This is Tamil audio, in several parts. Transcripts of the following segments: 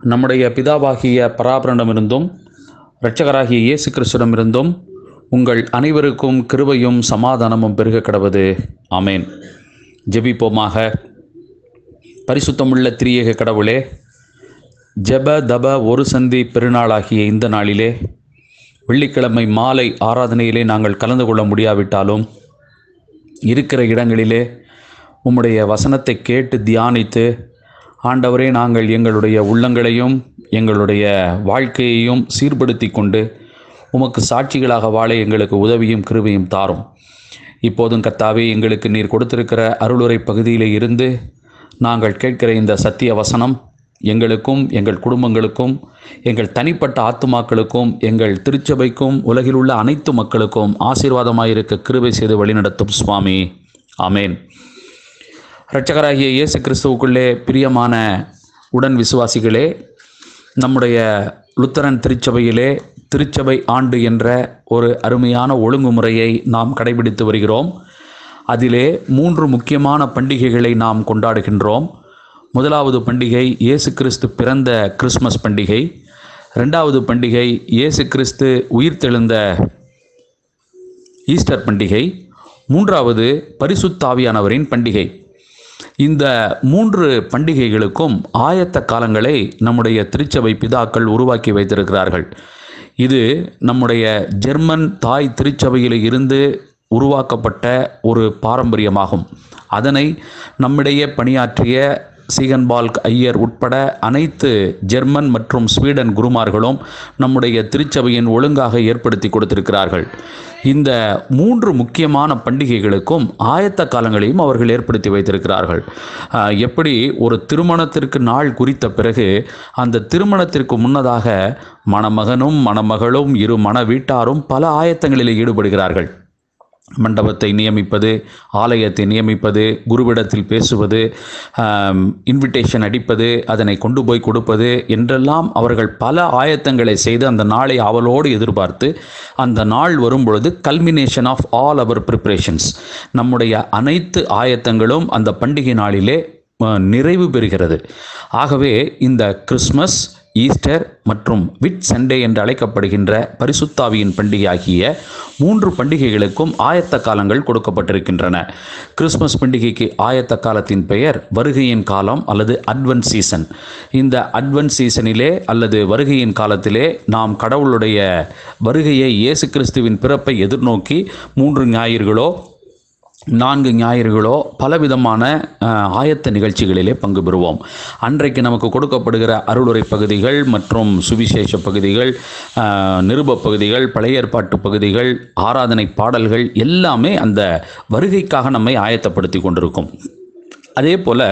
நம்முடைய பிதாவாகிய பராபரனிடமிருந்தும் இரட்சகராகிய இயேசு கிறிஸ்துவிடமிருந்தும் உங்கள் அனைவருக்கும் கிருபையும் சமாதானமும் பெருக கடவது ஆமேன் ஜெபிப்போமாக பரிசுத்தமுள்ள திரியேக கடவுளே ஜெப தப ஒரு சந்தி பெருநாளாகிய இந்த நாளிலே வெள்ளிக்கிழமை மாலை ஆராதனையிலே நாங்கள் கலந்து கொள்ள முடியாவிட்டாலும் இருக்கிற இடங்களிலே உம்முடைய வசனத்தை கேட்டு தியானித்து ஆண்டவரே நாங்கள் எங்களுடைய உள்ளங்களையும் எங்களுடைய வாழ்க்கையையும் சீர்படுத்தி கொண்டு உமக்கு சாட்சிகளாக வாழ எங்களுக்கு உதவியும் கிருபையும் தாரும் இப்போதும் கத்தாவே எங்களுக்கு நீர் கொடுத்திருக்கிற அருளுரை பகுதியிலே இருந்து நாங்கள் கேட்கிற இந்த சத்திய வசனம் எங்களுக்கும் எங்கள் குடும்பங்களுக்கும் எங்கள் தனிப்பட்ட ஆத்துமாக்களுக்கும் எங்கள் திருச்சபைக்கும் உலகில் உள்ள அனைத்து மக்களுக்கும் ஆசீர்வாதமாயிருக்க கிருபை செய்து வழிநடத்தும் சுவாமி ஆமேன் இரட்சகராகிய இயேசு கிறிஸ்துவுக்குள்ளே பிரியமான உடன் விசுவாசிகளே நம்முடைய லுத்தரன் திருச்சபையிலே திருச்சபை ஆண்டு என்ற ஒரு அருமையான ஒழுங்குமுறையை நாம் கடைபிடித்து வருகிறோம் அதிலே மூன்று முக்கியமான பண்டிகைகளை நாம் கொண்டாடுகின்றோம் முதலாவது பண்டிகை இயேசு கிறிஸ்து பிறந்த கிறிஸ்மஸ் பண்டிகை ரெண்டாவது பண்டிகை இயேசு கிறிஸ்து உயிர்த்தெழுந்த ஈஸ்டர் பண்டிகை மூன்றாவது பரிசுத்தாவியானவரின் பண்டிகை இந்த மூன்று பண்டிகைகளுக்கும் ஆயத்த காலங்களை நம்முடைய திருச்சபை பிதாக்கள் உருவாக்கி வைத்திருக்கிறார்கள் இது நம்முடைய ஜெர்மன் தாய் திருச்சபையில் இருந்து உருவாக்கப்பட்ட ஒரு பாரம்பரியமாகும் அதனை நம்மிடையே பணியாற்றிய சீகன்பால்க் ஐயர் உட்பட அனைத்து ஜெர்மன் மற்றும் ஸ்வீடன் குருமார்களும் நம்முடைய திருச்சபையின் ஒழுங்காக ஏற்படுத்தி கொடுத்திருக்கிறார்கள் இந்த மூன்று முக்கியமான பண்டிகைகளுக்கும் ஆயத்த காலங்களையும் அவர்கள் ஏற்படுத்தி வைத்திருக்கிறார்கள் ஆஹ், எப்படி ஒரு திருமணத்திற்கு நாள் குறித்த பிறகு அந்த திருமணத்திற்கு முன்னதாக மணமகனும் மணமகளும் இரு மண வீட்டாரும் பல ஆயத்தங்களில் ஈடுபடுகிறார்கள் மண்டபத்தை நியமிப்பது ஆலயத்தை நியமிப்பது குருவிடத்தில் பேசுவது இன்விடேஷன் அடிப்பது அதனை கொண்டு போய் கொடுப்பது என்றெல்லாம் அவர்கள் பல ஆயத்தங்களை செய்து அந்த நாளை அவளோடு எதிர்பார்த்து அந்த நாள் வரும்பொழுது culmination of all our preparations நம்முடைய அனைத்து ஆயத்தங்களும் அந்த பண்டிகை நாளிலே அஹ், நிறைவு பெறுகிறது ஆகவே இந்த கிறிஸ்மஸ் ஈஸ்டர் மற்றும் விட் சண்டே என்று அழைக்கப்படுகின்ற பரிசுத்தாவியின் பண்டிகை ஆகிய மூன்று பண்டிகைகளுக்கும் ஆயத்த காலங்கள் கொடுக்கப்பட்டிருக்கின்றன கிறிஸ்மஸ் பண்டிகைக்கு ஆயத்த காலத்தின் பெயர் வருகையின் காலம் அல்லது அட்வன்ட் சீசன் இந்த அட்வன்ட் சீசனிலே அல்லது வருகையின் காலத்திலே நாம் கடவுளுடைய வருகையை இயேசு கிறிஸ்துவின் பிறப்பை எதிர்நோக்கி மூன்று ஞாயிறுகளோ நான்கு ஞாயிறுகளோ பலவிதமான அஹ், ஆயத்த நிகழ்ச்சிகளிலே பங்கு பெறுவோம் அன்றைக்கு நமக்கு கொடுக்கப்படுகிற அருளுரை பகுதிகள் மற்றும் சுவிசேஷ பகுதிகள் அஹ், நிருபப் பகுதிகள் பழைய ஏற்பாட்டு பகுதிகள் ஆராதனை பாடல்கள் எல்லாமே அந்த வருகைக்காக நம்மை ஆயத்தப்படுத்தி கொண்டிருக்கும் அதே போல்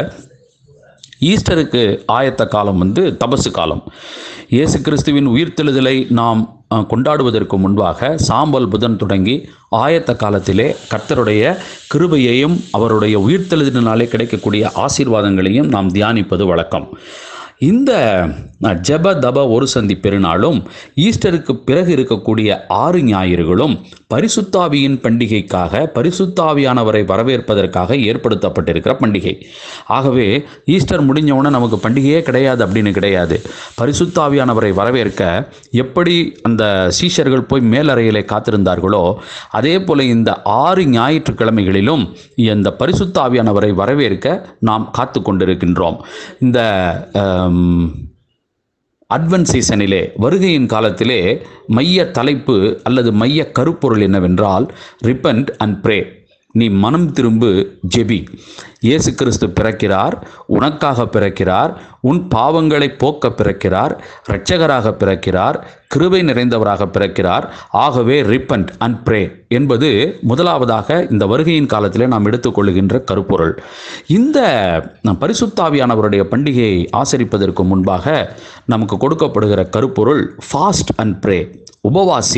ஈஸ்டருக்கு ஆயத்த காலம் வந்து தபசு காலம் இயேசு கிறிஸ்துவின் உயிர்த்தெழுதலை நாம் அஹ், கொண்டாடுவதற்கு முன்பாக சாம்பல் புதன் தொடங்கி ஆயத்த காலத்திலே கர்த்தருடைய கிருபையையும் அவருடைய உயிர்த்தெழுதினாலே கிடைக்கக்கூடிய ஆசீர்வாதங்களையும் நாம் தியானிப்பது வழக்கம் இந்த அஹ், ஜெப தப ஒரு சந்தி பெருநாளும் ஈஸ்டருக்கு பிறகு இருக்கக்கூடிய ஆறு ஞாயிறுகளும் பரிசுத்தாவியின் பண்டிகைக்காக பரிசுத்தாவியானவரை வரவேற்பதற்காக ஏற்படுத்தப்பட்டிருக்கிற பண்டிகை ஆகவே ஈஸ்டர் முடிஞ்ச உடனே நமக்கு பண்டிகையே கிடையாது அப்படின்னு கிடையாது பரிசுத்தாவியானவரை வரவேற்க எப்படி அந்த சீஷர்கள் போய் மேலறையிலே காத்திருந்தார்களோ அதே போல இந்த ஆறு ஞாயிற்றுக்கிழமைகளிலும் இந்த பரிசுத்தாவியானவரை வரவேற்க நாம் காத்து கொண்டிருக்கின்றோம் இந்த ஆம், அட்வென்ட் சீசனிலே வருகையின் காலத்திலே மைய தலைப்பு அல்லது மைய கருப்பொருள் என்னவென்றால் ரிப்பன்ட் அண்ட் ப்ரே நீ மனம் திரும்பு ஜெபி இயேசு கிறிஸ்து பிறக்கிறார் உனக்காக பிறக்கிறார் உன் பாவங்களை போக்க பிறக்கிறார் இரட்சகராக பிறக்கிறார் கிருபை நிறைந்தவராக பிறக்கிறார் ஆகவே ரிப்பன்ட் அண்ட் ப்ரே என்பது முதலாவதாக இந்த வருகையின் காலத்திலே நாம் எடுத்துக்கொள்கின்ற கருப்பொருள் இந்த பரிசுத்தாவியானவருடைய பண்டிகையை ஆசரிப்பதற்கு முன்பாக நமக்கு கொடுக்கப்படுகிற கருப்பொருள் ஃபாஸ்ட் அண்ட் ப்ரே உபவாசி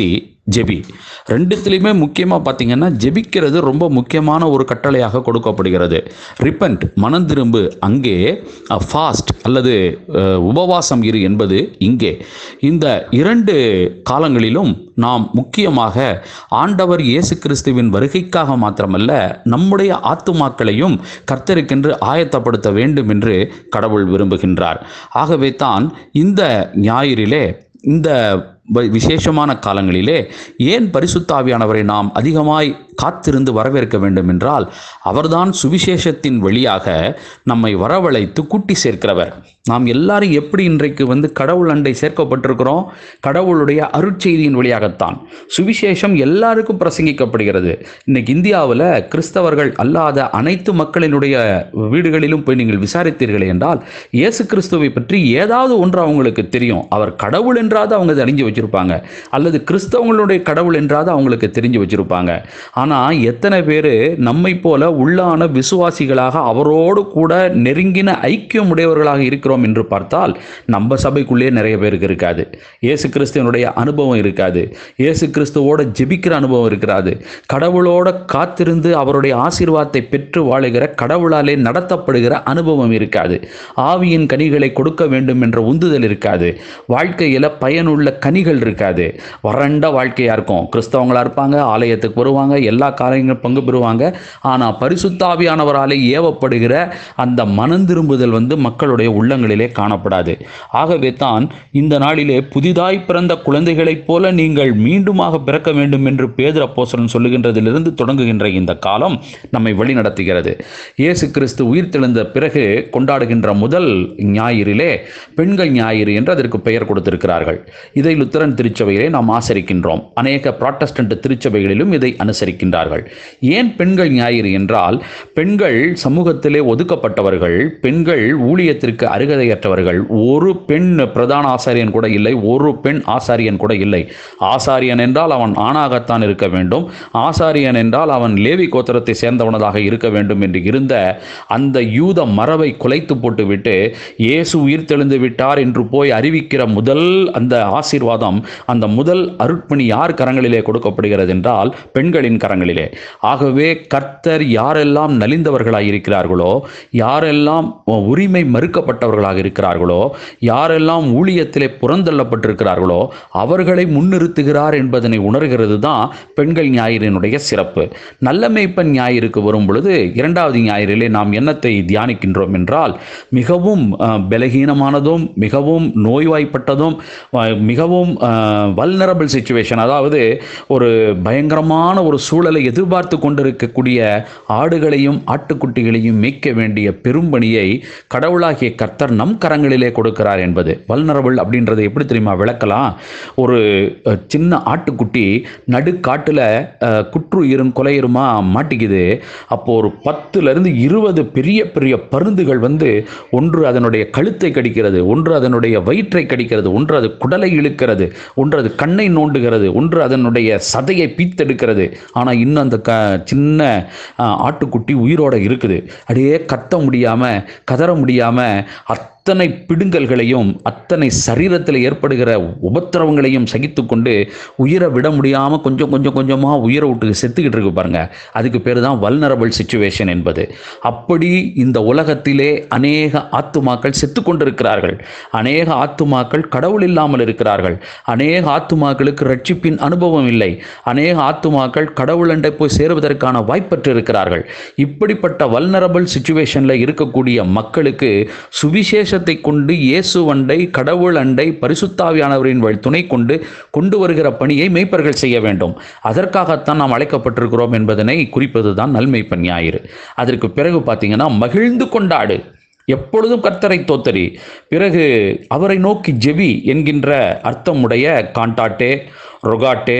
ஜெபி ரெண்டுத்துலேயுமே முக்கியமாக பார்த்தீங்கன்னா ஜெபிக்கிறது ரொம்ப முக்கியமான ஒரு கட்டளையாக கொடுக்கப்படுகிறது ரிப்பன்ட் மனம் திரும்பு அங்கே ஃபாஸ்ட் அல்லது அஹ், உபவாசம் இரு என்பது இங்கே இந்த இரண்டு காலங்களிலும் நாம் முக்கியமாக ஆண்டவர் இயேசு கிறிஸ்துவின் வருகைக்காக மாத்திரமல்ல நம்முடைய ஆத்துமாக்களையும் கர்த்தருக்கென்று ஆயத்தப்படுத்த வேண்டும் என்று கடவுள் விரும்புகின்றார் ஆகவே தான் இந்த ஞாயிறிலே இந்த வ- விசேஷமான காலங்களிலே ஏன் பரிசுத்தாவியானவரை நாம் அதிகமாய் காத்திருந்து வரவேற்க வேண்டும் என்றால் அவர்தான் சுவிசேஷத்தின் வழியாக நம்மை வரவழைத்து கூட்டி சேர்க்கிறவர் நாம் எல்லாரும் எப்படி இன்றைக்கு வந்து கடவுள் அண்டை சேர்க்கப்பட்டிருக்கிறோம் கடவுளுடைய அருட்செய்தியின் வழியாகத்தான் சுவிசேஷம் எல்லாருக்கும் பிரசங்கிக்கப்படுகிறது இன்னைக்கு இந்தியாவில் கிறிஸ்தவர்கள் அல்லாத அனைத்து மக்களினுடைய வீடுகளிலும் போய் நீங்கள் விசாரித்தீர்கள் என்றால் இயேசு கிறிஸ்துவை பற்றி ஏதாவது ஒன்று அவங்களுக்கு தெரியும் அவர் கடவுள் என்றாவது அவங்க தெரிஞ்சு வச்சிருப்பாங்க அல்லது கிறிஸ்தவங்களுடைய கடவுள் என்றாவது அவங்களுக்கு தெரிஞ்சு வச்சிருப்பாங்க ஆனால் எத்தனை பேர் நம்மை போல உள்ளான விசுவாசிகளாக அவரோடு கூட நெருங்கின ஐக்கியம் உடையவர்களாக இருக்கிறோம் என்று பார்த்தால் நம்ம சபைக்குள்ளேயே நிறைய பேருக்கு இருக்காது இயேசு கிறிஸ்துவனுடைய அனுபவம் இருக்காது இயேசு கிறிஸ்துவோட ஜெபிக்கிற அனுபவம் இருக்காது கடவுளோட காத்திருந்து அவருடைய ஆசீர்வாதத்தை பெற்று வாழுகிற கடவுளாலே நடத்தப்படுகிற அனுபவம் இருக்காது ஆவியின் கனிகளை கொடுக்க வேண்டும் என்ற உந்துதல் இருக்காது வாழ்க்கையில் பயனுள்ள கனிகள் இருக்காது வறண்ட வாழ்க்கையாக இருக்கும் கிறிஸ்தவங்களாக இருப்பாங்க ஆலயத்துக்கு வருவாங்க எல்லா காரியங்களும் பங்கு பெறுவாங்க ஆனால் பரிசுத்தாவியானவராலே ஏவப்படுகிற அந்த மனம் திரும்புதல் வந்து மக்களுடைய உள்ளங்களிலே காணப்படாது ஆகவே தான் இந்த நாளிலே புதிதாய் பிறந்த குழந்தைகளைப் போல நீங்கள் மீண்டுமாக பிறக்க வேண்டும் என்று பேதுரு அப்போஸ்தலன் சொல்லுகின்றதிலிருந்து தொடங்குகின்ற இந்த காலம் நம்மை வழிநடத்துகிறது இயேசு கிறிஸ்து உயிர்த்தெழுந்த பிறகு கொண்டாடுகின்ற முதல் ஞாயிறிலே பெண்கள் ஞாயிறு என்று அதற்கு பெயர் கொடுத்திருக்கிறார்கள் இதை லுத்தரன் திருச்சபையிலே நாம் ஆசரிக்கின்றோம் அநேக புராட்டஸ்டன்ட் திருச்சபைகளிலும் இதை அனுசரிக்கின்றார்கள் ஏன் பெண்கள் ஞாயிறு என்றால் பெண்கள் சமூகத்திலே ஒதுக்கப்பட்டவர்கள் பெண்கள் ஊழியத்திற்கு அருகதையற்றவர்கள் ஒரு பெண் பிரதான ஆசாரியன் கூட இல்லை ஒரு பெண் ஆசாரியன் கூட இல்லை ஆசாரியன் என்றால் அவன் ஆணாகத்தான் இருக்க வேண்டும் ஆசாரியன் என்றால் அவன் லேவி கோத்திரத்தை சேர்ந்தவனதாக இருக்க வேண்டும் என்று இருந்த அந்த யூத மரபை குலைத்து போட்டுவிட்டு இயேசு உயிர்த்தெழுந்து விட்டார் என்று போய் அறிவிக்கிற முதல் அந்த ஆசீர்வாதம் அந்த முதல் அருட்பணி யார் கரங்களிலே கொடுக்கப்படுகிறது என்றால் பெண்களின் கரங்களிலே ஆகவே கர்த்தர் யாரெல்லாம் நலிந்தவர்களாக இருக்கிறார்களோ யாரெல்லாம் உரிமை மறுக்கப்பட்டவர்களாக இருக்கிறார்களோ யாரெல்லாம் ஊழியத்திலே புறந்தள்ளப்பட்டிருக்கிறார்களோ அவர்களை முன்னிறுத்துகிறார் என்பதனை உணர்கிறது தான் பெண்கள் ஞாயிறினுடைய சிறப்பு நல்ல மேய்ப்பன் ஞாயிறுக்கு வரும் பொழுது இரண்டாவது ஞாயிறிலே நாம் என்னத்தை தியானிக்கின்றோம் என்றால் மிகவும் அஹ், பலகீனமானதும் மிகவும் நோய்வாய்ப்பட்டதும் அஹ், மிகவும் வல்னரபிள் சுச்சுவேஷன் அதாவது ஒரு பயங்கரமான ஒரு சூழலை எதிர்பார்த்து கொண்டிருக்கக்கூடிய ஆடுகளையும் ஆட்டுக்குட்டிகளையும் மேய்க்க வேண்டிய பெரும்பணியை கடவுளாகிய கர்த்தர் நம் கரங்களிலே கொடுக்கிறார் என்பது வல்னரபிள் அப்படின்றத எப்படி தெரியுமா விளக்கலாம் ஒரு அஹ், சின்ன ஆட்டுக்குட்டி நடுக்காட்டில் குற்றுயிரும் கொலையுருமா மாட்டிக்குது அப்போ ஒரு பத்துலேருந்து இருபது பெரிய பெரிய பருந்துகள் வந்து ஒன்று அதனுடைய கழுத்தை கடிக்கிறது ஒன்று அதனுடைய வயிற்றை கடிக்கிறது ஒன்று அது குடலை இழுக்கிறது ஒன்று அது கண்ணை நோண்டுகிறது ஒன்று அதனுடைய சதையை பீத்தெடுக்கிறது ஆனால் இன்னும் அந்த க சின்ன அஹ், ஆட்டுக்குட்டி உயிரோட இருக்குது அப்படியே கத்த முடியாமல் கதற முடியாமல் அத்தனை பிடுங்கல்களையும் அத்தனை சரீரத்தில் ஏற்படுகிற உபத்திரவங்களையும் சகித்து கொண்டு உயிரை விட முடியாமல் கொஞ்சம் கொஞ்சம் கொஞ்சமாக உயிரை விட்டு செத்துக்கிட்டு இருக்கு பாருங்க அதுக்கு பேர் தான் வல்னரபிள் சுச்சுவேஷன் என்பது அப்படி இந்த உலகத்திலே அநேக ஆத்துமாக்கள் செத்து கொண்டிருக்கிறார்கள் அநேக ஆத்துமாக்கள் கடவுள் இல்லாமல் இருக்கிறார்கள் அநேக ஆத்துமாக்களுக்கு ரட்சிப்பின் அனுபவம் இல்லை அநேக ஆத்துமாக்கள் கடவுள் அண்டை போய் சேருவதற்கான வாய்ப்பற்று இருக்கிறார்கள் இப்படிப்பட்ட வல்னரபிள் சுச்சுவேஷனில் இருக்கக்கூடிய மக்களுக்கு சுவிசேஷத்தை கொண்டு இயேசு அண்டை கடவுள் அண்டை பரிசுத்தாவியானவரின் வழி துணை கொண்டு கொண்டு வருகிற பணியை மெய்ப்பர்கள் செய்ய வேண்டும் அதற்காகத்தான் நாம் அழைக்கப்பட்டிருக்கிறோம் என்பதனை குறிப்பதுதான் நல்மெய்ப்பன் ஞாயிறு அதற்கு பிறகு பார்த்தீங்கன்னா மகிழ்ந்து கொண்டாடு எப்பொழுதும் கர்த்தரை தோத்தரி பிறகு அவரை நோக்கி ஜெபி என்கின்ற அர்த்தமுடைய காண்டாட்டே ரொகாட்டே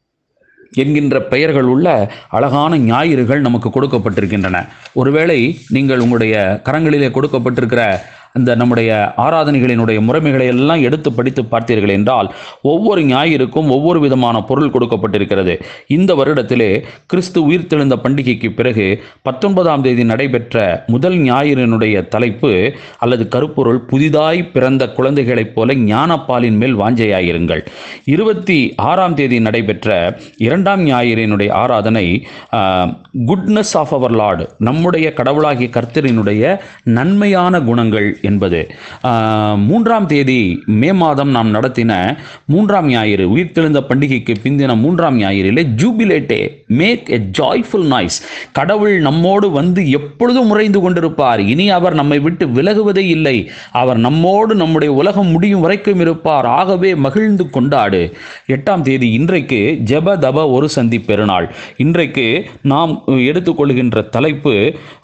என்கின்ற பெயர்கள் உள்ள அழகான ஞாயிறுகள் நமக்கு கொடுக்கப்பட்டிருக்கின்றன ஒருவேளை நீங்கள் உங்களுடைய கரங்களிலே கொடுக்கப்பட்டிருக்கிற இந்த நம்முடைய ஆராதனைகளினுடைய முறைமைகளை எல்லாம் எடுத்து படித்து பார்த்தீர்கள் என்றால் ஒவ்வொரு ஞாயிறுக்கும் ஒவ்வொரு விதமான பொருள் கொடுக்கப்பட்டிருக்கிறது இந்த வருடத்திலே கிறிஸ்து உயிர்த்தெழுந்த பண்டிகைக்கு பிறகு பத்தொன்பதாம் தேதி நடைபெற்ற முதல் ஞாயிறினுடைய தலைப்பு அல்லது கருப்பொருள் புதிதாய் பிறந்த குழந்தைகளைப் போல ஞானப்பாலின் மேல் வாஞ்சையாயிருங்கள் இருபத்தி ஆறாம் தேதி நடைபெற்ற இரண்டாம் ஞாயிறினுடைய ஆராதனை குட்னஸ் ஆஃப் அவர் லார்டு நம்முடைய கடவுளாகிய கர்த்தரினுடைய நன்மையான குணங்கள் என்பது ஆஹ், மூன்றாம் தேதி மே மாதம் நாம் நடத்தின மூன்றாம் ஞாயிறு உயிர்த்தெழுந்த பண்டிகைக்கு பிந்தின மூன்றாம் ஞாயிறிலே ஜூபிலேட்டே மேக் எ ஜாய்ஃபுல் நாய்ஸ் கடவுள் நம்மோடு வந்து எப்பொழுதும் உறைந்து கொண்டிருப்பார் இனி அவர் நம்மை விட்டு விலகுவதே இல்லை அவர் நம்மோடு நம்முடைய உலகம் முடியும் வரைக்கும் இருப்பார் ஆகவே மகிழ்ந்து கொண்டாடு எட்டாம் தேதி இன்றைக்கு ஜெப தப ஒரு சந்தி பெருநாள் இன்றைக்கு நாம் எடுத்துக்கொள்கின்ற தலைப்பு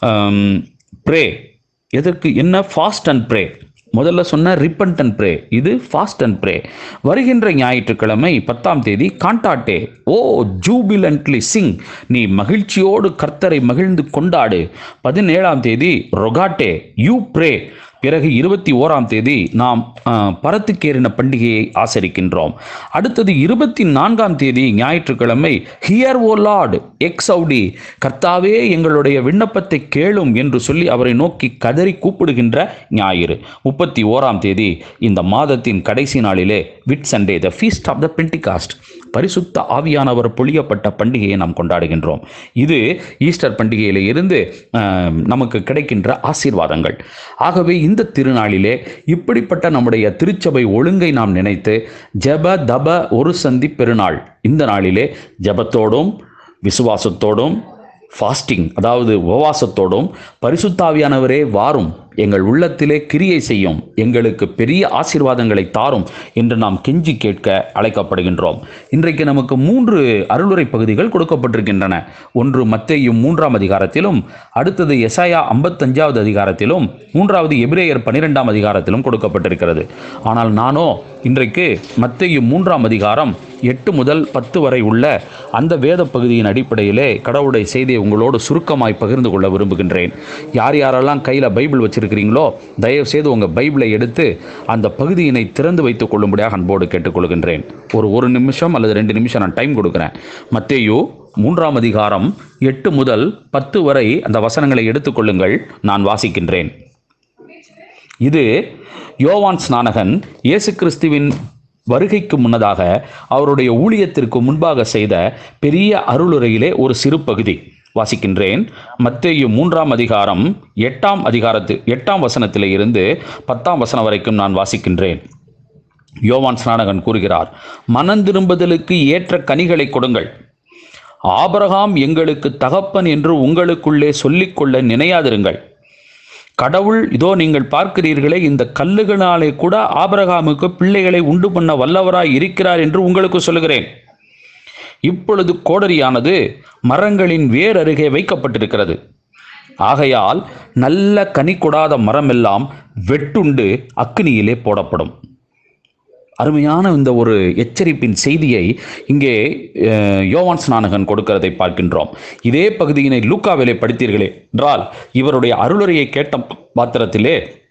ப்ரே எதற்கு என்ன ஃபாஸ்ட் அண்ட் ப்ரே முதல்ல சொன்ன ரிப்பன்ட் அண்ட் ப்ரே இது ஃபாஸ்ட் அண்ட் ப்ரே வருகின்ற ஞாயிற்றுக்கிழமை பத்தாம் தேதி காண்டாட்டே ஓ ஜூபிலண்ட்லி சிங் நீ மகிழ்ச்சியோடு கர்த்தரை மகிழ்ந்து கொண்டாடு பதினேழாம் தேதி ரொகாட்டே யூ ப்ரே பிறகு இருபத்தி ஓராம் தேதி நாம் அஹ், பரத்துக்கேறின பண்டிகையை ஆசரிக்கின்றோம் அடுத்தது இருபத்தி நான்காம் தேதி ஞாயிற்றுக்கிழமை ஹியர் ஓ லார்ட் எக்ஸவுடி கர்த்தாவே எங்களுடைய விண்ணப்பத்தை கேளும் என்று சொல்லி அவரை நோக்கி கதறி கூப்பிடுகின்ற ஞாயிறு முப்பத்தி ஓராம் தேதி இந்த மாதத்தின் கடைசி நாளிலே Whit Sunday the feast of the Pentecost பரிசுத்த ஆவியானவர் பொழியப்பட்ட பண்டிகையை நாம் கொண்டாடுகின்றோம் இது ஈஸ்டர் பண்டிகையில இருந்து அஹ், நமக்கு கிடைக்கின்ற ஆசீர்வாதங்கள் ஆகவே இந்த திருநாளிலே இப்படிப்பட்ட நம்முடைய திருச்சபை ஒழுங்கை நாம் நினைத்து ஜெப தப ஒரு சந்தி பெருநாள் இந்த நாளிலே ஜெபத்தோடும் விசுவாசத்தோடும் ஃபாஸ்டிங் அதாவது உபவாசத்தோடும் பரிசுத்தாவியானவரே வாரும் எங்கள் உள்ளத்திலே கிரியை செய்யும் எங்களுக்கு பெரிய ஆசீர்வாதங்களை தாரும் என்று நாம் கெஞ்சி கேட்க அழைக்கப்படுகின்றோம் இன்றைக்கு நமக்கு மூன்று அருளுரை பகுதிகள் கொடுக்கப்பட்டிருக்கின்றன ஒன்று மத்தேயும் மூன்றாம் அதிகாரத்திலும் அடுத்தது எசாயா ஐம்பத்தஞ்சாவது அதிகாரத்திலும் மூன்றாவது எபிரேயர் பன்னிரெண்டாம் அதிகாரத்திலும் கொடுக்கப்பட்டிருக்கிறது ஆனால் நானோ இன்றைக்கு மத்தேயும் மூன்றாம் அதிகாரம் எட்டு முதல் பத்து வரை உள்ள அந்த வேத பகுதியின் அடிப்படையிலே கடவுளுடைய செய்தியை உங்களோடு சுருக்கமாய் பகிர்ந்து கொள்ள விரும்புகின்றேன் யார் யாரெல்லாம் கையில் பைபிள் வச்சிருக்கிறீங்களோ தயவு செய்து உங்கள் பைபிளை எடுத்து அந்த பகுதியினை திறந்து வைத்துக் கொள்ளும்படியாக அன்போடு கேட்டுக்கொள்கின்றேன் ஒரு ஒரு நிமிஷம் அல்லது ரெண்டு நிமிஷம் நான் டைம் கொடுக்குறேன் மத்தேயு மூன்றாம் அதிகாரம் எட்டு முதல் பத்து வரை அந்த வசனங்களை எடுத்துக்கொள்ளுங்கள் நான் வாசிக்கின்றேன் இது யோவான் ஸ்நானகன் இயேசு கிறிஸ்துவின் வருகைக்கு முன்னதாக அவருடைய ஊழியத்திற்கு முன்பாக செய்த பெரிய அருளுரையிலே ஒரு சிறு பகுதி வாசிக்கின்றேன் மத்தேயு மூன்றாம் அதிகாரம் எட்டாம் அதிகாரத்து எட்டாம் வசனத்திலே இருந்து பத்தாம் வசனம் வரைக்கும் நான் வாசிக்கின்றேன் யோவான் ஸ்நானகன் கூறுகிறார் மனந்திரும்புதலுக்கு ஏற்ற கனிகளை கொடுங்கள் ஆபிரகாம் எங்களுக்கு தகப்பன் என்று உங்களுக்குள்ளே சொல்லிக்கொள்ள நினையாதிருங்கள் கடவுள் இதோ நீங்கள் பார்க்கிறீர்களே இந்த கல்லுகளாலே கூட ஆபிரகாமுக்கு பிள்ளைகளை உண்டு பண்ண வல்லவராய் இருக்கிறார் என்று உங்களுக்கு சொல்லுகிறேன் இப்பொழுது கோடரியானது மரங்களின் வேர் அருகே வைக்கப்பட்டிருக்கிறது ஆகையால் நல்ல கனி கொடாத மரமெல்லாம் வெட்டுண்டு அக்னியிலே போடப்படும் அருமையான இந்த ஒரு எச்சரிப்பின் செய்தியை இங்கே அஹ், யோவான் ஸ்நானகன் கொடுக்கிறதை பார்க்கின்றோம் இதே பகுதியினை லூக்காவிலே படித்தீர்களே என்றால் இவருடைய அருளுரையை கேட்ட பாத்திரத்திலே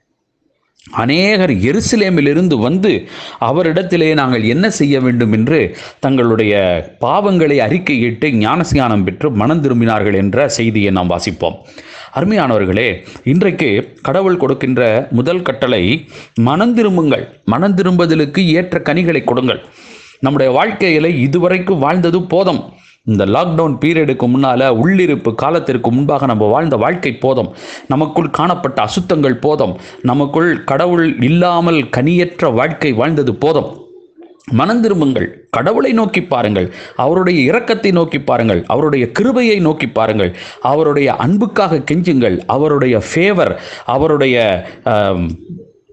அநேகர் எருசலேமிலிருந்து வந்து அவரிடத்திலே நாங்கள் என்ன செய்ய வேண்டும் என்று தங்களுடைய பாவங்களை அறிக்கையிட்டு ஞானஸ்ஞானம் பெற்று மனம் திரும்பினார்கள் என்ற செய்தியை நாம் வாசிப்போம் அருமையானவர்களே இன்றைக்கு கடவுள் கொடுக்கின்ற முதல் கட்டளை மனம் திரும்புங்கள் மனம் திரும்புதலுக்கு ஏற்ற கனிகளை கொடுங்கள் நம்முடைய வாழ்க்கையில இதுவரைக்கும் வாழ்ந்தது போதும் இந்த லாக்டவுன் பீரியடுக்கு முன்னால உள்ளிருப்பு காலத்திற்கு முன்பாக நம்ம வாழ்ந்த வாழ்க்கை போதும் நமக்குள் காணப்பட்ட அசுத்தங்கள் போதும் நமக்குள் கடவுள் இல்லாமல் கனியற்ற வாழ்க்கை வாழ்ந்தது போதும் மனம் திரும்புங்கள் கடவுளை நோக்கி பாருங்கள் அவருடைய இரக்கத்தை நோக்கி பாருங்கள் அவருடைய கிருபையை நோக்கி பாருங்கள் அவருடைய அன்புக்காக கெஞ்சுங்கள் அவருடைய ஃபேவர் அவருடைய ஆம்,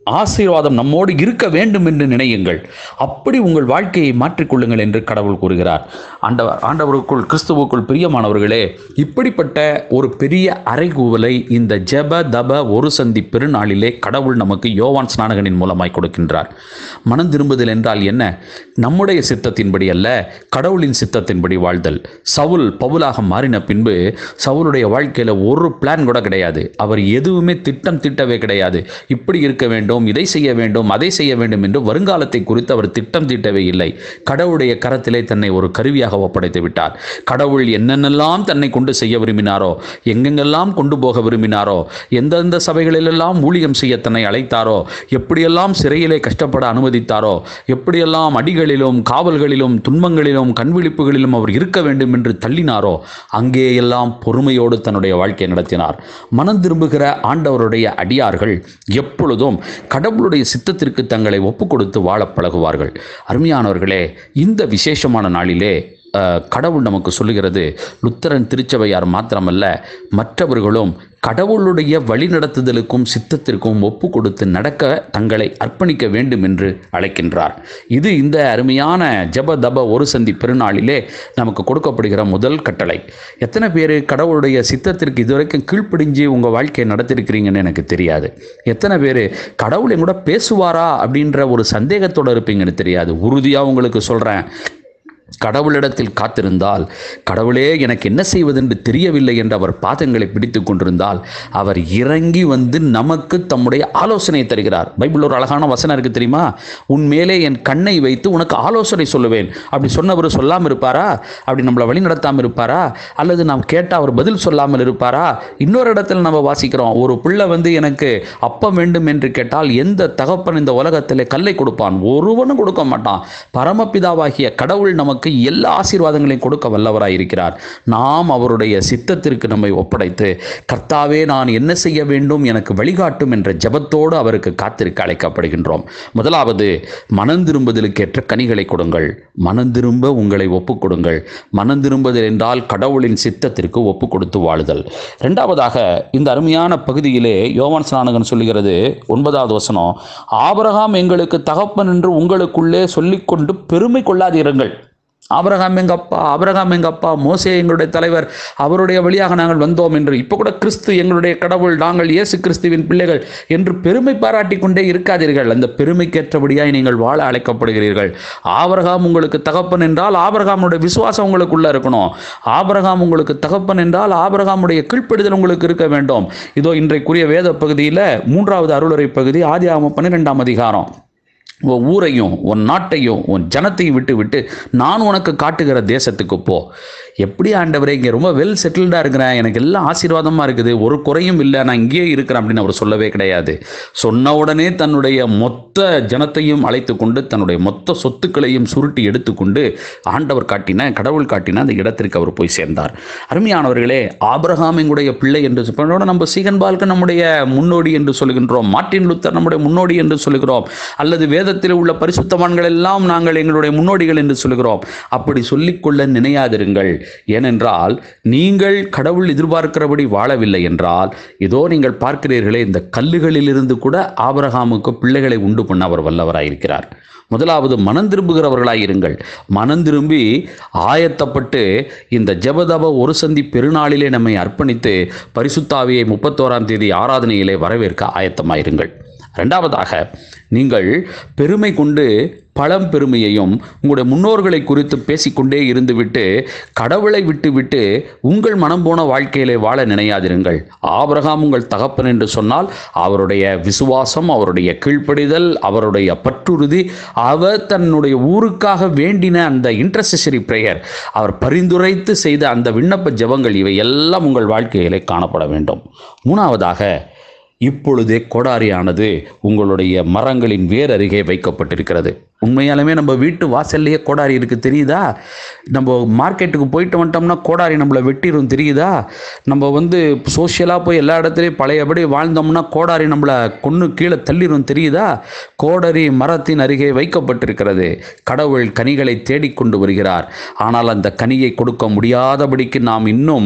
ஆசீர்வாதம் நம்மோடு இருக்க வேண்டும் என்று நினையுங்கள் அப்படி உங்கள் வாழ்க்கையை மாற்றிக்கொள்ளுங்கள் என்று கடவுள் கூறுகிறார் ஆண்டவர் ஆண்டவருக்குள் கிறிஸ்துவுக்குள் பிரியமானவர்களே இப்படிப்பட்ட ஒரு பெரிய அறைகூவலை இந்த ஜெப தப ஒரு சந்தி பெருநாளிலே கடவுள் நமக்கு யோவான் ஸ்நானகனின் மூலமாய் கொடுக்கின்றார் மனம் திரும்புதல் என்றால் என்ன நம்முடைய சித்தத்தின்படி அல்ல கடவுளின் சித்தத்தின்படி வாழ்தல் சவுல் பவுலாக மாறின பின்பு சவுலுடைய வாழ்க்கையில் ஒரு பிளான் கூட கிடையாது அவர் எதுவுமே திட்டம் திட்டவே கிடையாது இப்படி இருக்க வேண்டும் இதை செய்ய வேண்டும் அதை செய்ய வேண்டும் என்று வருங்காலத்தை குறித்து அவர் திட்டம் தீட்டவே இல்லை கடவுளுடைய கரத்திலே தன்னை ஒரு கருவியாக ஒப்படைத்து விட்டார் கடவுள் என்னென்னலாம் தன்னை கொண்டு செய்ய விரும்பினாரோ எங்கெங்கெல்லாம் கொண்டு போக விரும்பினாரோ எந்தெந்த சபைகளிலெல்லாம் ஊழியம் செய்ய தன்னை அழைத்தாரோ எப்படியெல்லாம் சிறையிலே கஷ்டப்பட அனுமதித்தாரோ எப்படியெல்லாம் அடிகளிலும் காவல்களிலும் துன்பங்களிலும் கண்விழிப்புகளிலும் அவர் இருக்க வேண்டும் என்று தள்ளினாரோ அங்கே எல்லாம் பொறுமையோடு தன்னுடைய வாழ்க்கையை நடத்தினார் மனம் திரும்புகிற ஆண்டவருடைய அடியார்கள் எப்பொழுதும் கடவுளுடைய சித்தத்திற்கு தங்களை ஒப்பு கொடுத்து வாழ பழகுவார்கள் அருமையானவர்களே இந்த விசேஷமான நாளிலே அஹ், கடவுள் நமக்கு சொல்லுகிறது லுத்தரன் திருச்சபையார் மாத்திரமல்ல மற்றவர்களும் கடவுளுடைய வழிநடத்துதலுக்கும் சித்தத்திற்கும் ஒப்பு கொடுத்து நடக்க தங்களை அர்ப்பணிக்க வேண்டும் என்று அழைக்கின்றார் இது இந்த அருமையான ஜப தப ஒரு சந்தி பெருநாளிலே நமக்கு கொடுக்கப்படுகிற முதல் கட்டளை எத்தனை பேர் கடவுளுடைய சித்தத்திற்கு இதுவரைக்கும் கீழ்ப்படிஞ்சு உங்கள் வாழ்க்கையை நடத்திருக்கிறீங்கன்னு எனக்கு தெரியாது எத்தனை பேர் கடவுள் என் கூட பேசுவாரா அப்படின்ற ஒரு சந்தேகத்தோடு இருப்பீங்கன்னு தெரியாது உறுதியாக உங்களுக்கு சொல்கிறேன் கடவுளிடத்தில் காத்திருந்தால் கடவுளே எனக்கு என்ன செய்வதென்று தெரியவில்லை என்று அவர் பாதங்களை பிடித்து கொண்டிருந்தால் அவர் இறங்கி வந்து நமக்கு தம்முடைய ஆலோசனை தருகிறார் பைபிள் ஒரு அழகான வசனம் இருக்கு தெரியுமா உன் மேலே என் கண்ணை வைத்து உனக்கு ஆலோசனை சொல்லுவேன் அப்படி சொன்னவர் சொல்லாமல் இருப்பாரா அப்படி நம்மளை வழி நடத்தாமல் இருப்பாரா அல்லது நாம் கேட்டால் அவர் பதில் சொல்லாமல் இருப்பாரா இன்னொரு இடத்துல நம்ம வாசிக்கிறோம் ஒரு பிள்ளை வந்து எனக்கு அப்பம் வேண்டும் என்று கேட்டால் எந்த தகப்பன் இந்த உலகத்திலே கல்லை கொடுப்பான் ஒருவனும் கொடுக்க மாட்டான் பரமபிதாவாகிய கடவுள் நமக்கு எல்லா ஆசீர்வாதங்களையும் கொடுக்க வல்லவராய் இருக்கிறார் நாம் அவருடைய சித்தத்திற்கு நம்மை ஒப்படைத்து கர்த்தாவே நான் என்ன செய்ய வேண்டும் எனக்கு வழிகாட்டும் என்ற ஜெபத்தோடு அவருக்கு காத்திருக்க அழைக்கப்படுகின்றோம் முதலாவது மனம் திரும்புதலுக்கேற்ற கனிகளை கொடுங்கள் மனம் திரும்ப உங்களை ஒப்புக் கொடுங்கள் மனம் திரும்புதல் என்றால் கடவுளின் சித்தத்திற்கு ஒப்பு கொடுத்து வாழுதல் இரண்டாவதாக இந்த அருமையான பகுதியிலே யோவான் ஸ்நானகன் சொல்லுகிறது ஒன்பதாவது வசனம் ஆபிரகாம் எங்களுக்கு தகப்பன் என்று உங்களுக்குள்ளே சொல்லிக்கொண்டு பெருமை கொள்ளாதிருங்கள் ஆபிரகாம் எங்க அப்பா ஆபிரகாம் எங்க அப்பா மோசே எங்களுடைய தலைவர் அவருடைய வழியாக நாங்கள் வந்தோம் என்று இப்போ கூட கிறிஸ்து எங்களுடைய கடவுள் நாங்கள் இயேசு கிறிஸ்துவின் பிள்ளைகள் என்று பெருமை பாராட்டி கொண்டே இருக்காதீர்கள் அந்த பெருமைக்கேற்றபடியாய் நீங்கள் வாழ அழைக்கப்படுகிறீர்கள் ஆபிரகாம் உங்களுக்கு தகப்பன் என்றால் ஆபிரகாமுடைய விசுவாசம் உங்களுக்குள்ள இருக்கணும் ஆபிரகாம் உங்களுக்கு தகப்பன் என்றால் ஆபிரகாமுடைய கீழ்ப்படுதல் உங்களுக்கு இருக்க வேண்டும் இதோ இன்றைக்குரிய வேத பகுதியில் மூன்றாவது அருளுரை பகுதி ஆதி ஆகம பன்னிரெண்டாம் அதிகாரம் உன் ஊரையும் உன் நாட்டையும் உன் ஜனத்தையும் விட்டு விட்டு நான் உனக்கு காட்டுகிற தேசத்துக்கு போ எப்படி ஆண்டவரே இங்கே ரொம்ப வெல் செட்டில்டாக இருக்கிறேன் எனக்கு எல்லாம் ஆசீர்வாதமாக இருக்குது ஒரு குறையும் இல்லை நான் இங்கேயே இருக்கிறேன் அப்படின்னு அவர் சொல்லவே கிடையாது சொன்ன உடனே தன்னுடைய மொத்த ஜனத்தையும் அழைத்து கொண்டு தன்னுடைய மொத்த சொத்துக்களையும் சுருட்டி எடுத்துக்கொண்டு ஆண்டவர் காட்டின கடவுள் காட்டின அந்த இடத்திற்கு அவர் போய் சேர்ந்தார் அருமையானவர்களே ஆபிரகாம் எங்களுடைய பிள்ளை என்று சொல்றோம் நம்ம சீகன் பால்க்கு நம்முடைய முன்னோடி என்று சொல்லுகின்றோம் மார்ட்டின் லுத்தர் நம்முடைய முன்னோடி என்று சொல்லுகிறோம் அல்லது வேதத்தில் உள்ள பரிசுத்தவான்கள் எல்லாம் நாங்கள் எங்களுடைய முன்னோடிகள் என்று சொல்லுகிறோம் அப்படி சொல்லிக்கொள்ள நினையாதிருங்கள் ஏனென்றால் நீங்கள் கடவுள் எதிர்பார்க்கிறபடி வாழவில்லை என்றால் இதோ நீங்கள் பார்க்கிறீர்களே இந்த கல்லுகளிலிருந்து கூட ஆபிரகாமுக்கு பிள்ளைகளை உண்டு பண்ண அவர் வல்லவராயிருக்கிறார் முதலாவது மனம் திரும்புகிறவர்களாய் இருங்கள் மனம் திரும்பி ஆயத்தப்பட்டு இந்த ஜெபதப ஒரு சந்தி பெருநாளிலே நம்மை அர்ப்பணித்து பரிசுத்தாவியை முப்பத்தோராம் தேதி ஆராதனையிலே வரவேற்க ஆயத்தமாயிருங்கள் ரெண்டாவதாக நீங்கள் பெருமை கொண்டு பழம் பெருமையையும் உங்களுடைய முன்னோர்களை குறித்து பேசிக்கொண்டே இருந்துவிட்டு கடவுளை விட்டுவிட்டு உங்கள் மனம் போன வாழ்க்கையிலே வாழ நினையாதிருங்கள் ஆபிரகாம் உங்கள் தகப்பன் என்று சொன்னால் அவருடைய விசுவாசம் அவருடைய கீழ்ப்படிதல் அவருடைய பற்றுறுதி அவர் தன்னுடைய ஊருக்காக வேண்டின அந்த இன்டர்செசரி பிரேயர் அவர் பரிந்துரைத்து செய்த அந்த விண்ணப்ப ஜெபங்கள் இவை எல்லாம் உங்கள் வாழ்க்கையிலே காணப்பட வேண்டும் மூணாவதாக இப்பொழுதே கோடாரியானது உங்களுடைய மரங்களின் வேர் அருகே வைக்கப்பட்டிருக்கிறது உண்மையாலுமே நம்ம வீட்டு வாசல்லையே கோடாரி இருக்கு தெரியுதா நம்ம மார்க்கெட்டுக்கு போயிட்டு வந்துட்டோம்னா கோடாரி நம்மளை வெட்டிடும் தெரியுதா நம்ம வந்து சோஷியலாக போய் எல்லா இடத்துலையும் பழையபடி வாழ்ந்தோம்னா கோடாரி நம்மளை கொன்று கீழே தள்ளிடும் தெரியுதா கோடாரி மரத்தின் அருகே வைக்கப்பட்டிருக்கிறது கடவுள் கனிகளை தேடிக்கொண்டு வருகிறார் ஆனால் அந்த கனியை கொடுக்க முடியாதபடிக்கு நாம் இன்னும்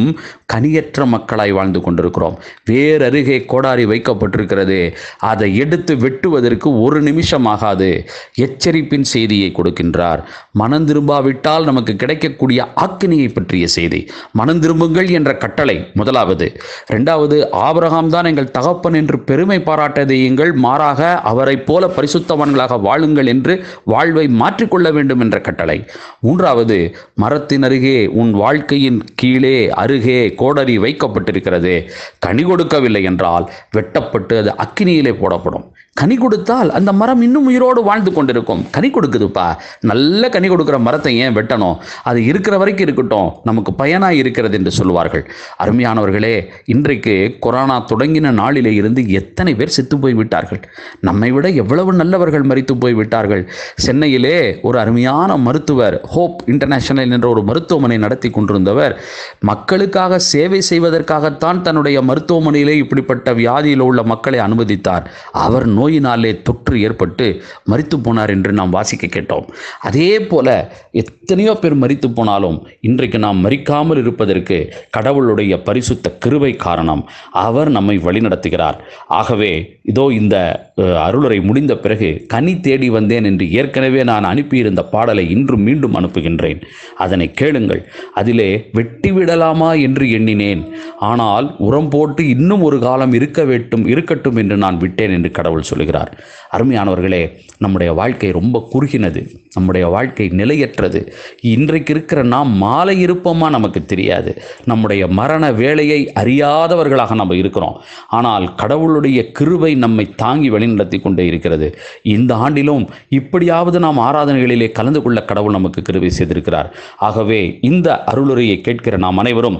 கனியற்ற மக்களாய் வாழ்ந்து கொண்டிருக்கிறோம் வேறருகே கோடாரி வைக்கப்பட்டிருக்கிறது அதை எடுத்து வெட்டுவதற்கு ஒரு நிமிஷம் ஆகாது எச்சரிப்பின் செய்தியை கொடுக்கின்றார் மனம் திரும்பாவிட்டால் நமக்கு கிடைக்கக்கூடிய ஆக்கினியை பற்றிய செய்தி மனம் திரும்புங்கள் என்ற கட்டளை முதலாவது இரண்டாவது ஆபிரகாம் தான் எங்கள் தகப்பன் என்று பெருமை பாராட்டதையுங்கள் மாறாக அவரைப் போல பரிசுத்தவான்களாக வாழுங்கள் என்று வாழ்வை மாற்றிக்கொள்ள வேண்டும் என்ற கட்டளை மூன்றாவது மரத்தின் அருகே உன் வாழ்க்கையின் கீழே அருகே கோடரி வைக்கப்பட்டிருக்கிறது கனி கொடுக்கவில்லை என்றால் வெட்டப்பட்டு அது அக்கினியிலே போடப்படும் கனி கொடுத்தால் அந்த மரம் இன்னும் உயிரோடு வாழ்ந்து கொண்டிருக்கும் கனி கொடுக்குதுப்பா நல்ல கனி கொடுக்குற மரத்தை ஏன் வெட்டணும் அது இருக்கிற வரைக்கும் இருக்கட்டும் நமக்கு பயனாக இருக்கிறது என்று சொல்வார்கள் அருமையானவர்களே இன்றைக்கு கொரோனா தொடங்கின நாளிலே இருந்து எத்தனை பேர் செத்து போய் விட்டார்கள் நம்மை விட எவ்வளவு நல்லவர்கள் மறித்து போய் விட்டார்கள் சென்னையிலே ஒரு அருமையான மருத்துவர் ஹோப் இன்டர்நேஷனல் என்ற ஒரு மருத்துவமனை நடத்தி கொண்டிருந்தவர் மக்களுக்காக சேவை செய்வதற்காகத்தான் தன்னுடைய மருத்துவமனையிலே இப்படிப்பட்ட வியாதியில் உள்ள மக்களை அனுமதித்தார் அவர் நோயினாலே தொற்று ஏற்பட்டு மரித்து போனார் என்று நாம் வாசிக்க கேட்டோம் அதே போல எத்தனையோ பேர் மரித்து போனாலும் இன்றைக்கு நாம் மறிக்காமல் இருப்பதற்கு கடவுளுடைய பரிசுத்த கிருபை காரணம் அவர் நம்மை வழிநடத்துகிறார் ஆகவே இதோ இந்த அஹ், அருளுரை முடிந்த பிறகு கனி தேடி வந்தேன் என்று ஏற்கனவே நான் அனுப்பியிருந்த பாடலை இன்றும் மீண்டும் அனுப்புகின்றேன் அதனை கேளுங்கள் அதிலே வெட்டி விடலாமா என்று எண்ணினேன் ஆனால் உரம் போட்டு இன்னும் ஒரு காலம் இருக்க வேண்டும் இருக்கட்டும் என்று நான் விட்டேன் என்று கடவுள் சொல்கிறார் அருமையானவர்களே நம்முடைய வாழ்க்கை ரொம்ப குறுகினது நம்முடைய வாழ்க்கை நிலையற்றது இன்றைக்கு இருக்கிற நாம் மாலை இருப்போமா நமக்கு தெரியாது நம்முடைய மரண வேலையை அறியாதவர்களாக நம்ம இருக்கிறோம் ஆனால் கடவுளுடைய கிருபை நம்மை தாங்கி வழிநடத்தி கொண்டே இருக்கிறது இந்த ஆண்டிலும் இப்படியாவது நாம் ஆராதனைகளிலே கலந்து கொள்ள கடவுள் நமக்கு கிருபை செய்திருக்கிறார் ஆகவே இந்த அருளுரையை கேட்கிற நாம் அனைவரும்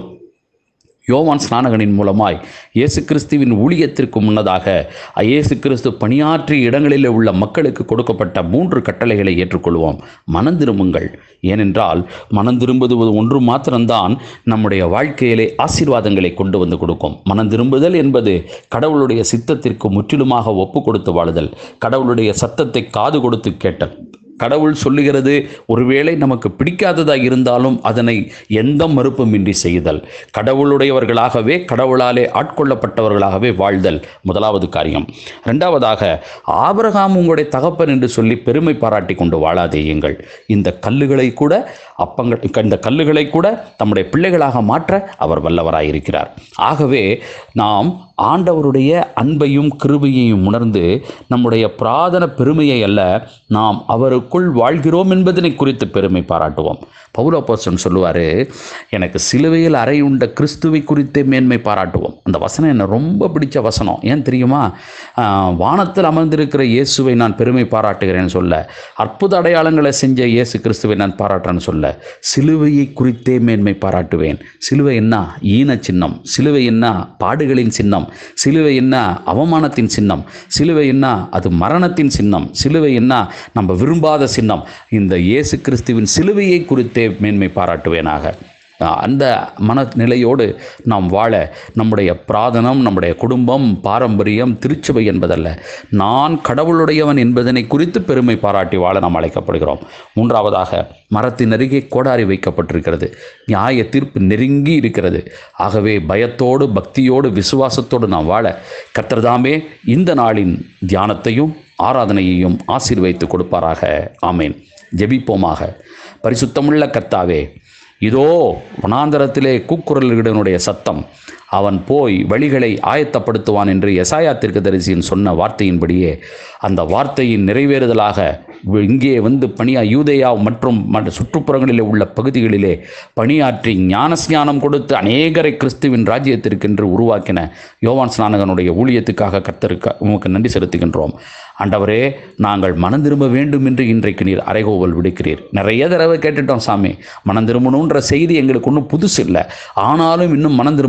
யோவான் ஸ்நானகனின் மூலமாய் இயேசு கிறிஸ்துவின் ஊழியத்திற்கு முன்னதாக இயேசு கிறிஸ்து பணியாற்றிய இடங்களில் உள்ள மக்களுக்கு கொடுக்கப்பட்ட மூன்று கட்டளைகளை ஏற்றுக்கொள்வோம் மனம் திரும்புங்கள் ஏனென்றால் மனம் திரும்புவது ஒன்று மாத்திரம்தான் நம்முடைய வாழ்க்கையிலே ஆசீர்வாதங்களை கொண்டு வந்து கொடுக்கும் மனம் திரும்புதல் என்பது கடவுளுடைய சித்தத்திற்கு முற்றிலுமாக ஒப்பு கொடுத்து வாழுதல் கடவுளுடைய சத்தத்தை காது கொடுத்து கேட்டல் கடவுள் சொல்லுகிறது ஒருவேளை நமக்கு பிடிக்காததாக இருந்தாலும் அதனை எந்த மறுப்புமின்றி செய்தல் கடவுளுடையவர்களாகவே கடவுளாலே ஆட்கொள்ளப்பட்டவர்களாகவே வாழ்தல் முதலாவது காரியம் இரண்டாவதாக ஆபிரகாம் உங்களுடைய தகப்பன் என்று சொல்லி பெருமை பாராட்டி கொண்டு வாழாதேயுங்கள் இந்த கல்லுகளை கூட அப்பங்கள் இந்த கல்லுகளை கூட தம்முடைய பிள்ளைகளாக மாற்ற அவர் வல்லவராயிருக்கிறார் ஆகவே நாம் ஆண்டவருடைய அன்பையும் கிருபையையும் உணர்ந்து நம்முடைய பிராதன பெருமையை அல்ல நாம் அவருக்குள் வாழ்கிறோம் என்பதனை குறித்து பெருமை பாராட்டுவோம் பௌலப்போசன் சொல்லுவார் எனக்கு சிலுவையில் அறையுண்ட கிறிஸ்துவை குறித்தே மேன்மை பாராட்டுவோம் அந்த வசனம் என்ன ரொம்ப பிடிச்ச வசனம் ஏன் தெரியுமா ஆஹ், வானத்தில் அமர்ந்திருக்கிற இயேசுவை நான் பெருமை பாராட்டுகிறேன்னு சொல்ல அற்புத அடையாளங்களை செஞ்ச இயேசு கிறிஸ்துவை நான் பாராட்டுறேன்னு சொல்ல சிலுவையை குறித்தே மேன்மை பாராட்டுவேன் சிலுவை என்ன ஈன சின்னம் சிலுவை என்ன பாடுகளின் சின்னம் சிலுவை என்ன அவமானத்தின் சின்னம் சிலுவை என்ன அது மரணத்தின் சின்னம் சிலுவை என்ன நம்ம விரும்பாத சின்னம் இந்த இயேசு கிறிஸ்துவின் சிலுவையை குறித்தே மேன்மை பாராட்டுவேனாக அந்த மனநிலையோடு நாம் வாழ நம்முடைய பிராதனம் நம்முடைய குடும்பம் பாரம்பரியம் திருச்சபை என்பதல்ல நான் கடவுளுடையவன் என்பதனை குறித்து பெருமை பாராட்டி வாழ நாம் அழைக்கப்படுகிறோம் மூன்றாவதாக மரத்தின் அருகே கோடாரி வைக்கப்பட்டிருக்கிறது நியாய தீர்ப்பு நெருங்கி இருக்கிறது ஆகவே பயத்தோடு பக்தியோடு விசுவாசத்தோடு நாம் வாழ கர்த்தர்தாமே இந்த நாளின் தியானத்தையும் ஆராதனையையும் ஆசீர்வைத்து கொடுப்பாராக ஆமேன் ஜெபிப்போமாக பரிசுத்தமுள்ள கர்த்தாவே இதோ வனாந்தரத்திலே கூக்குரல்களுடைய சத்தம் அவன் போய் வழிகளை ஆயத்தப்படுத்துவான் என்று எசாயா தீர்க்கதரிசியின் சொன்ன வார்த்தையின்படியே அந்த வார்த்தையின் நிறைவேறுதலாக இங்கே வந்து பணியா யூதேயா மற்றும் மற்ற சுற்றுப்புறங்களிலே உள்ள பகுதிகளிலே பணியாற்றி ஞானஸ்ஞானம் கொடுத்து அநேகரை கிறிஸ்துவின் ராஜ்யத்திற்கென்று உருவாக்கின யோவான் ஸ்நானகனுடைய ஊழியத்துக்காக கர்த்தருக்கு உமக்கு நன்றி செலுத்துகின்றோம் ஆண்டவரே நாங்கள் மனம் திரும்ப வேண்டும் என்று இன்றைக்கு நீர் அறைகோவல் விடுக்கிறீர் நிறைய தடவை கேட்டுட்டோம் சாமி மனம் திரும்பணுன்ற செய்தி எங்களுக்கு ஒன்றும் புதுசு இல்லை ஆனாலும் இன்னும் மனம் திரும்ப முடியாத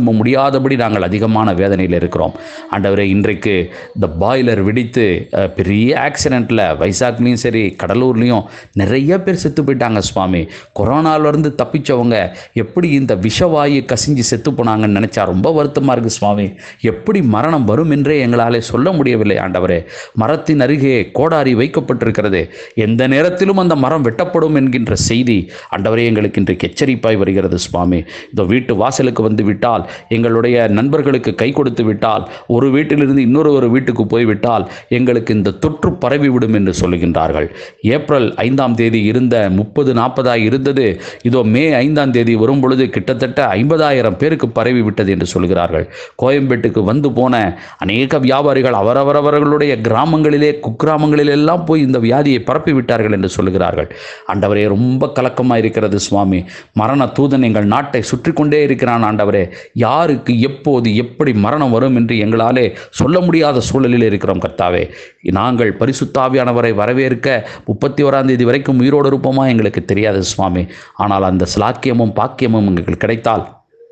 முடியாதபடி நாங்கள் அதிகமான வேதனையில் இருக்கிறோம் ஆண்டவரே இன்றைக்கு இந்த பாய்லர் வெடித்து அஹ், பெரிய ஆக்சிடெண்ட்டில் வைசாக்லேயும் சரி கடலூர்லேயும் நிறைய பேர் செத்து போயிட்டாங்க சுவாமி கொரோனாவிலேருந்து தப்பிச்சவங்க எப்படி இந்த விஷவாயு கசிஞ்சு செத்து போனாங்கன்னு நினச்சா ரொம்ப வருத்தமாக இருக்குது சுவாமி எப்படி மரணம் வரும் என்றே எங்களாலே சொல்ல முடியவில்லை ஆண்டவரே மரத்தின் அருகே கோடாரி வைக்கப்பட்டிருக்கிறது எந்த நேரத்திலும் அந்த மரம் வெட்டப்படும் என்கின்ற செய்தி ஆண்டவரே எங்களுக்கு இன்றைக்கு எச்சரிப்பாய் வருகிறது சுவாமி இந்த வீட்டு வாசலுக்கு வந்து விட்டால் எங்களுடைய நண்பர்களுக்கு கை கொடுத்து விட்டால் ஒரு வீட்டிலிருந்து இன்னொரு ஒரு வீட்டுக்கு போய்விட்டால் எங்களுக்கு இந்த தொற்று பரவிவிடும் என்று சொல்லுகின்றார்கள் ஏப்ரல் ஐந்தாம் தேதி இருந்த முப்பது நாற்பதாய் இருந்தது இதோ மே ஐந்தாம் தேதி வரும் பொழுது கிட்டத்தட்ட ஐம்பதாயிரம் பேருக்கு பரவி விட்டது என்று சொல்கிறார்கள் கோயம்பேட்டுக்கு வந்து போன அநேக வியாபாரிகள் அவரவரவர்களுடைய கிராமங்களிலே குக்கிராமங்களிலெல்லாம் போய் இந்த வியாதியை பரப்பி விட்டார்கள் என்று சொல்கிறார்கள் ஆண்டவரே ரொம்ப கலக்கமாக இருக்கிறது சுவாமி மரண தூதன் எங்கள் நாட்டை சுற்றி கொண்டே இருக்கிறான் ஆண்டவரே யாருக்கு எப்போது எப்படி மரணம் வரும் என்று எங்களாலே சொல்ல முடியாத சூழலில் இருக்கிறோம் கர்த்தாவே நாங்கள் பரிசுத்தாவியானவரை வரவேற்க முப்பத்தி ஓராம் தேதி வரைக்கும் உயிரோடு இருப்போமா எங்களுக்கு தெரியாது சுவாமி ஆனால் அந்த ஸ்லாக்கியமும் பாக்கியமும் எங்களுக்கு கிடைத்தால்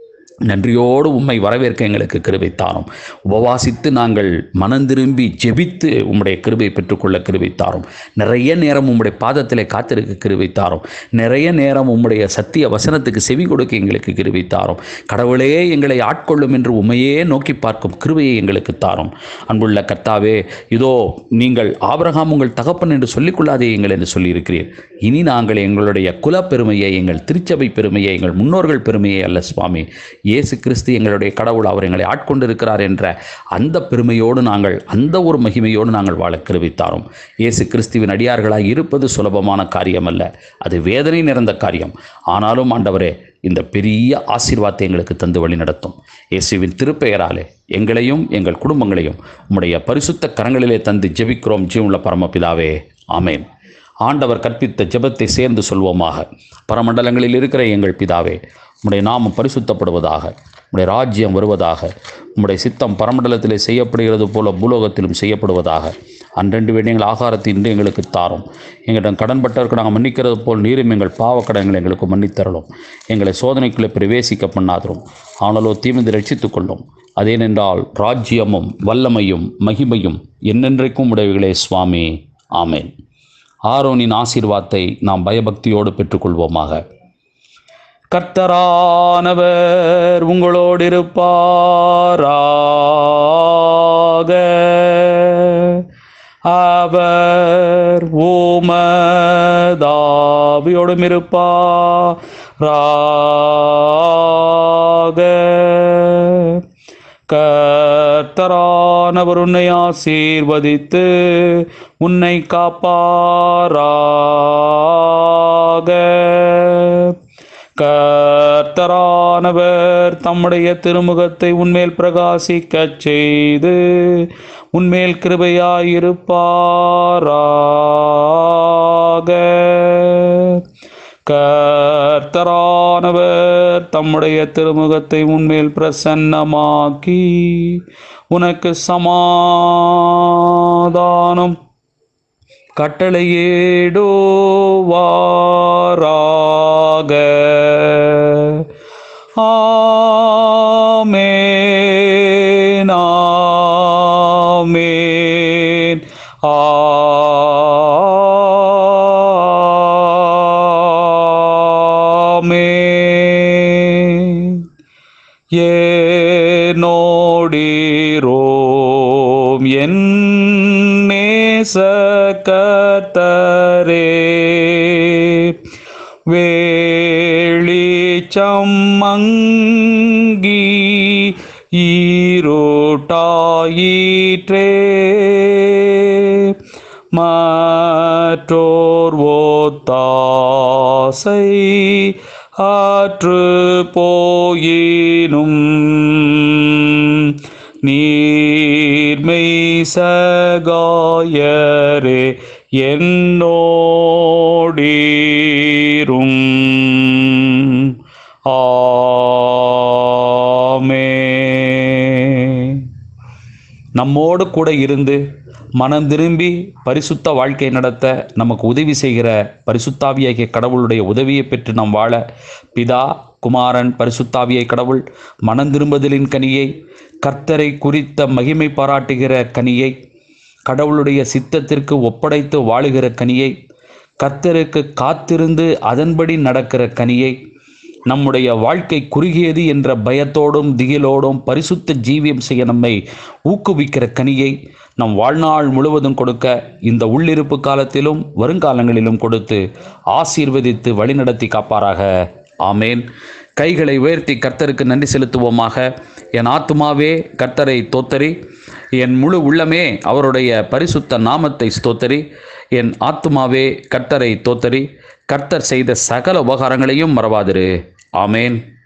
நன்றியோடு உம்மை வரவேற்க எங்களுக்கு கிருபை தாரும் உபவாசித்து நாங்கள் மனம் திரும்பி ஜெபித்து உம்முடைய கிருபை பெற்றுக்கொள்ள கிருபை தாரும் நிறைய நேரம் உம்முடைய பாதத்திலே காத்திருக்க கிருபை தாரும் நிறைய நேரம் உம்முடைய சத்திய வசனத்துக்கு செவி கொடுக்க எங்களுக்கு கிருபை தாரும் கடவுளே எங்களை ஆட்கொள்ளும் என்று உண்மையே நோக்கி பார்க்கும் கிருபையை எங்களுக்கு தாரும் அன்புள்ள கர்த்தாவே இதோ நீங்கள் ஆபிரகாம் உங்கள் தகப்பன் என்று சொல்லிக்கொள்ளாதே எங்கள் என்று சொல்லியிருக்கிறீர் இனி நாங்கள் எங்களுடைய குலப்பெருமையை எங்கள் திருச்சபை பெருமையை எங்கள் முன்னோர்கள் பெருமையை அல்ல சுவாமி இயேசு கிறிஸ்து எங்களுடைய கடவுள் அவர் எங்களை ஆட்கொண்டிருக்கிறார் என்ற அந்த பெருமையோடு நாங்கள் அந்த ஒரு மகிமையோடு நாங்கள் வாழ கிருவித்தாரோம் இயேசு கிறிஸ்துவின் அடியார்களாய் இருப்பது சுலபமான காரியம் அல்ல அது வேதனை நிறைந்த காரியம் ஆனாலும் ஆண்டவரே இந்த பெரிய ஆசீர்வாதத்தை எங்களுக்கு தந்து வழி நடத்தும் இயேசுவின் திருப்பெயராலே எங்களையும் எங்கள் குடும்பங்களையும் உம்முடைய பரிசுத்த கரங்களிலே தந்து ஜெபிக்கிறோம் ஜீவனுள்ள பரமபிதாவே ஆமென் ஆண்டவர் கற்பித்த ஜெபத்தை சேர்ந்து சொல்வோமாக பரமண்டலங்களில் இருக்கிற எங்கள் பிதாவே உம்முடைய நாமம் பரிசுத்தப்படுவதாக உம்முடைய ராஜ்யம் வருவதாக உம்முடைய சித்தம் பரமண்டலத்திலே செய்யப்படுகிறது போல பூலோகத்திலும் செய்யப்படுவதாக அன்றெண்டு வேண்டியங்கள் ஆகாரத்தை இன்று எங்களுக்கு தாரும் எங்களிடம் கடன்பட்டவருக்கு நாங்கள் மன்னிக்கிறது போல் நீரும் எங்கள் பாவக்கடங்களை எங்களுக்கு மன்னித்தரலும் எங்களை சோதனைக்குள்ளே பிரவேசிக்க பண்ணாதரும் ஆனாலோ தீமிந்து ரட்சித்துக் கொள்ளும் அதேனென்றால் ராஜ்யமும் வல்லமையும் மகிமையும் என்னென்றைக்கும் உடையவைகளே சுவாமி ஆமேன் ஆரோனின் ஆசீர்வாதத்தை நாம் பயபக்தியோடு பெற்றுக்கொள்வோமாக கர்த்தரானவர் உங்களோடு இருப்பாராக அவர் உமதாவியோடும் இருப்பாராக கர்த்தரானவர் உன்னை ஆசீர்வதித்து உன்னை காப்பாராக கர்த்தரானவர் தம்முடைய திருமுகத்தை உன்மேல் பிரகாசிக்கச் செய்து உன்மேல் கிருபையாயிருப்பாராக கர்த்தரானவர் தம்முடைய திருமுகத்தை உன்மேல் பிரசன்னமாக்கி உனக்கு சமாதானம் கட்டளையிடுவாராக ஆமேன் ஆமேன் ஆமேன் ஏனோடிரோம் என் நேச கர்த்தரே வேளிச்சம் மங்கி ஈரோட்டாயிற்றே மற்றோர் ஓத்தாசை ஆற்று போயினும் நீர்மை சகாயரே என்னோடீரும் ஆமே நம்மோடு கூட இருந்து மனம் திரும்பி பரிசுத்த வாழ்க்கை நடத்த நமக்கு உதவி செய்கிற பரிசுத்தாவியாகிய கடவுளுடைய உதவியை பெற்று நாம் வாழ பிதா குமாரன் பரிசுத்தாவியை கடவுள் மனந்திரும்புதலின் கனியை கர்த்தரை குறித்த மகிமை பாராட்டுகிற கனியை கடவுளுடைய சித்தத்திற்கு ஒப்படைத்து வாழுகிற கனியை கர்த்தருக்கு காத்திருந்து அதன்படி நடக்கிற கனியை நம்முடைய வாழ்க்கை குறுகியது என்ற பயத்தோடும் திகிலோடும் பரிசுத்த ஜீவியம் செய்ய நம்மை ஊக்குவிக்கிற கனியை நம் வாழ்நாள் முழுவதும் கொடுக்க இந்த உள்ளிருப்பு காலத்திலும் வருங்காலங்களிலும் கொடுத்து ஆசீர்வதித்து வழிநடத்தி காப்பாராக ஆமேன் கைகளை உயர்த்தி கர்த்தருக்கு நன்றி செலுத்துவோமாக என் ஆத்துமாவே கர்த்தரை தோத்தரி என் முழு உள்ளமே அவருடைய பரிசுத்த நாமத்தை ஸ்தோத்தரி என் ஆத்துமாவே கர்த்தரை தோத்தரி கர்த்தர் செய்த சகல உபகாரங்களையும் மறவாதிரு ஆமேன்